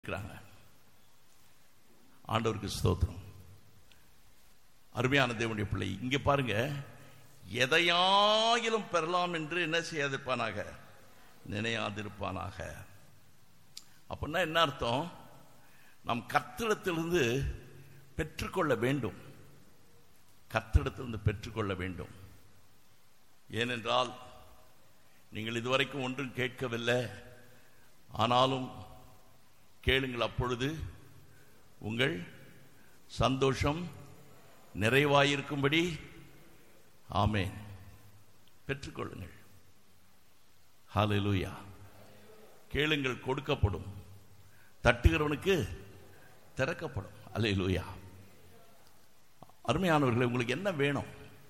இருக்கிறாங்க ஆண்டவருக்கு ஸ்தோத்திரம் அருமையான தேவனுடைய பிள்ளை இங்க பாருங்க எதையாயிலும் பெறலாம் என்று என்ன செய்யாதிருப்பானாக நினையாதிருப்பானாக அப்படின்னா என்ன அர்த்தம் நாம் கர்த்தரிடத்திலிருந்து பெற்றுக்கொள்ள வேண்டும் கர்த்தரிடத்திலிருந்து பெற்றுக்கொள்ள வேண்டும் ஏனென்றால் நீங்கள் இதுவரைக்கும் ஒன்றும் கேட்கவில்லை ஆனாலும் கேளுங்கள் அப்பொழுது உங்கள் சந்தோஷம் நிறைவாயிருக்கும்படி ஆமேன் பெற்றுக்கொள்ளுங்கள் ஹalleluya கேளுங்கள் கொடுக்கப்படும் தட்டுகிறவனுக்கு திறக்கப்படும் அல்லேலூயா அருமையானவர்களே உங்களுக்கு என்ன வேணும்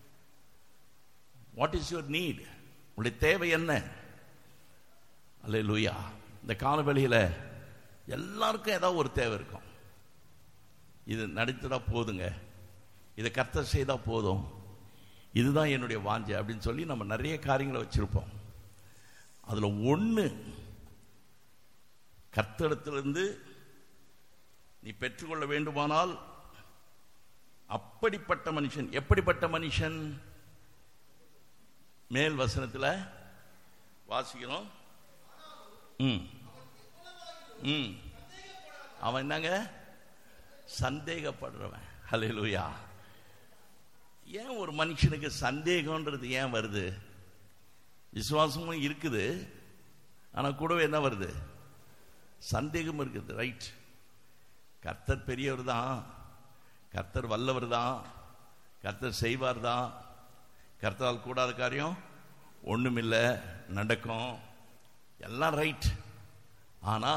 வாட் இஸ் யுவர் நீட் உங்களுடைய தேவை என்ன அல்லேலூயா இந்த காலவெளியில் எல்லாருக்கும் ஏதாவது ஒரு தேவை இருக்கும் இது நடித்ததா போதுங்க இதை கர்த்தர் செய்தா போதும் இதுதான் என்னுடைய வாஞ்சை அப்படின்னு சொல்லி நம்ம நிறைய காரியங்களை வச்சிருப்போம் அதுல ஒண்ணு கர்த்தரிடத்திலிருந்து நீ பெற்றுக்கொள்ள வேண்டுமானால் அப்படிப்பட்ட மனுஷன் எப்படிப்பட்ட மனுஷன் மேல் வசனத்தில் வாசிக்கிறோம் ம் ம் அவன் என்னங்க சந்தேகப்படுறவன் ஹalleluya ஏன் ஒரு மனுஷனுக்கு சந்தேகம்ன்றது ஏன் வருது விசுவாசமும் இருக்குது ஆனா கூடவே என்ன வருது சந்தேகம் இருக்குது ரைட் கர்த்தர் பெரியவர் தான் கர்த்தர் வல்லவர் தான் கர்த்தர் செய்வார் தான் கர்த்தரால் கூடாத காரியம் ஒண்ணுமில்லை நடக்கும் எல்லாம் ரைட் ஆனா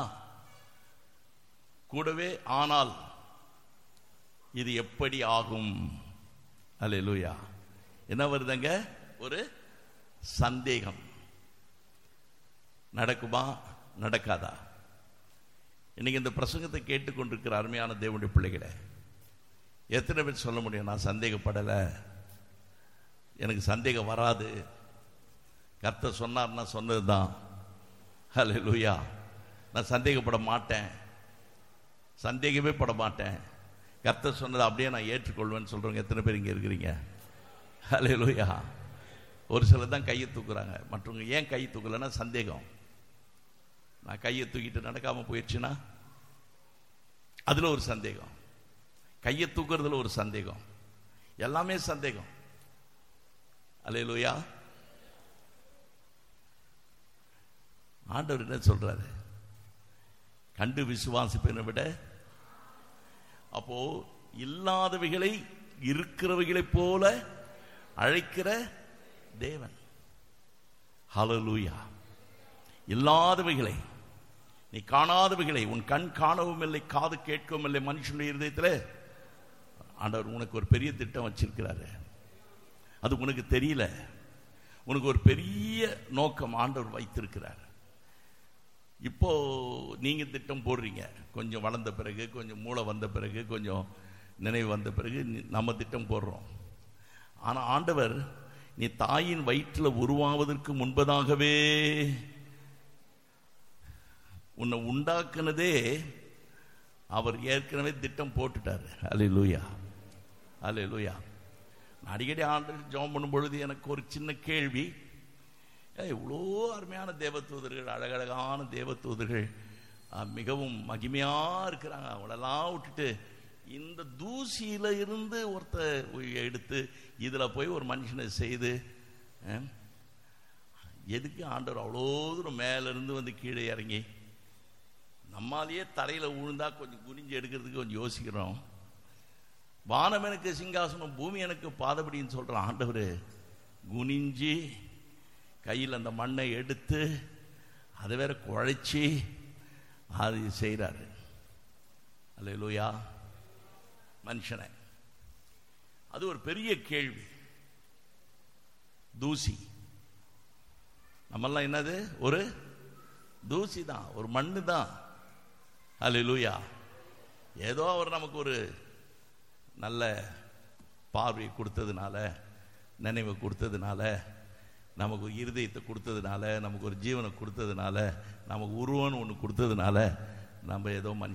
கூடவே ஆனால் இது எப்படி ஆகும் அல்லேலூயா என்ன வருதுங்க ஒரு சந்தேகம் நடக்குமா நடக்காதா இன்னைக்கு இந்த பிரசங்கத்தை கேட்டுக்கொண்டிருக்கிற அருமையான தேவனுடைய பிள்ளைகளை எத்தனை பேர் சொல்ல முடியும் நான் சந்தேகப்படலை எனக்கு சந்தேகம் வராது கர்த்தர் சொன்னார்னா சொன்னது தான் ஹலே லூயா நான் சந்தேகப்பட மாட்டேன் சந்தேகமே பட மாட்டேன் கர்த்தர் சொன்னதை அப்படியே நான் ஏற்றுக்கொள்வேன்னு சொல்றவங்க எத்தனை பேர் இங்கே இருக்கிறீங்க ஹலே லூயா ஒரு சிலர் தான் கையை தூக்குறாங்க மற்றவங்க ஏன் கையை தூக்கலைன்னா சந்தேகம் நான் கையை தூக்கிட்டு நடக்காம போயிடுச்சுன்னா அதுல ஒரு சந்தேகம் கையை தூக்குறதுல ஒரு சந்தேகம் எல்லாமே சந்தேகம் அலையலூயா ஆண்டவர் என்ன சொல்றாரு கண்டு விசுவாசிப்பதை விட அப்போ இல்லாதவைகளை இருக்கிறவைகளைப் போல அழைக்கிற தேவன் ஹalleluya இல்லாதவைகளை நீ காணாதவைகளை உன் கண் காணவும் இல்லை காது கேட்கவும் இல்லை மனுஷனுடைய இருதயத்தில் ஆண்டவர் உனக்கு ஒரு பெரிய திட்டம் வச்சிருக்கிறாரு அது உனக்கு தெரியல உனக்கு ஒரு பெரிய நோக்கம் ஆண்டவர் வைத்திருக்கிறார் இப்போ நீங்க திட்டம் போடுறீங்க கொஞ்சம் வளர்ந்த பிறகு கொஞ்சம் மூளை வந்த பிறகு கொஞ்சம் நினைவு வந்த பிறகு நம்ம திட்டம் போடுறோம் ஆனா ஆண்டவர் நீ தாயின் வயிற்றில் உருவாவதற்கு முன்பதாகவே உன்னை உண்டாக்குனதே அவர் ஏற்கனவே திட்டம் போட்டுட்டார் அலே லூயா அலே லூயா அடிக்கடி ஆண்டு ஜோம் பண்ணும் பொழுது எனக்கு ஒரு சின்ன கேள்வி இவ்வளோ அருமையான தேவதூதர்கள் அழகழகான தேவதூதர்கள் மிகவும் மகிமையா இருக்கிறாங்க அவளெல்லாம் விட்டுட்டு இந்த தூசியில இருந்து ஒருத்தர் எடுத்து இதுல போய் ஒரு மனுஷனை செய்து எதுக்கு ஆண்டவர் அவ்வளோ தூரம் மேல இருந்து வந்து கீழே இறங்கி நம்மாலேயே தரையில விழுந்தா கொஞ்சம் குனிஞ்சு எடுக்கிறதுக்கு கொஞ்சம் யோசிக்கிறோம் வானம் எனக்கு சிங்காசனம் பூமி எனக்கு பாதபடின்னு சொல்ற ஆண்டவர் குனிஞ்சு கையில் அந்த மண்ணை எடுத்து அதை வேற குழைச்சி அது செய்கிறாரு அல்ல லூயா மனுஷனை அது ஒரு பெரிய கேள்வி தூசி நம்மெல்லாம் என்னது ஒரு தூசி தான் ஒரு மண்ணு தான் அல்ல லூயா ஏதோ அவர் நமக்கு ஒரு நல்ல பார்வை கொடுத்ததுனால நினைவு கொடுத்ததுனால நமக்கு ஒரு இருதயத்தை கொடுத்ததுனால நமக்கு ஒரு ஜீவனை கொடுத்ததுனால நமக்கு உருவம்னு ஒன்று கொடுத்ததுனால நம்ம ஏதோ மனுஷ